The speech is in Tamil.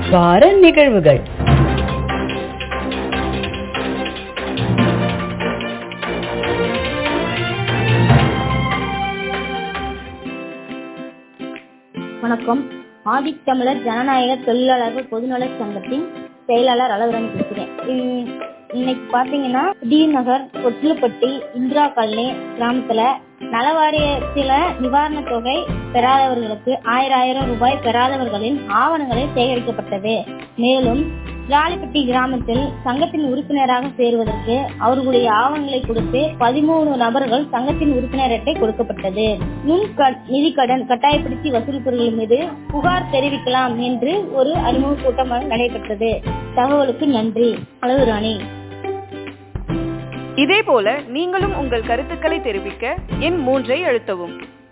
வார நிகழ்வுகள் வணக்கம் ஆதித்தமிழர் ஜனநாயக தொழிலாளர்கள் பொதுநலச் சங்கத்தின் செயலாளர் அழகுராணி பேசுகிறேன் உம் இன்னைக்கு பாத்தீங்கன்னா டி நகர் கொட்டிலப்பட்டி இந்திரா காலனி கிராமத்துல நலவாரியத்தில நிவாரண தொகை பெறாதவர்களுக்கு ஆயிரம் ஆயிரம் ரூபாய் பெறாதவர்களின் ஆவணங்களை சேகரிக்கப்பட்டது மேலும் ராலிப்பட்டி கிராமத்தில் சங்கத்தின் உறுப்பினராக சேருவதற்கு அவர்களுடைய ஆவணங்களை கொடுத்து பதிமூணு நபர்கள் சங்கத்தின் உறுப்பினர் அட்டை கொடுக்கப்பட்டது நுண் நிதி கடன் கட்டாயப்படுத்தி வசூலிப்பவர்கள் மீது புகார் தெரிவிக்கலாம் என்று ஒரு அறிமுக கூட்டம் நடைபெற்றது தகவலுக்கு நன்றி அளவு ராணி இதேபோல நீங்களும் உங்கள் கருத்துக்களை தெரிவிக்க எண் மூன்றை அழுத்தவும்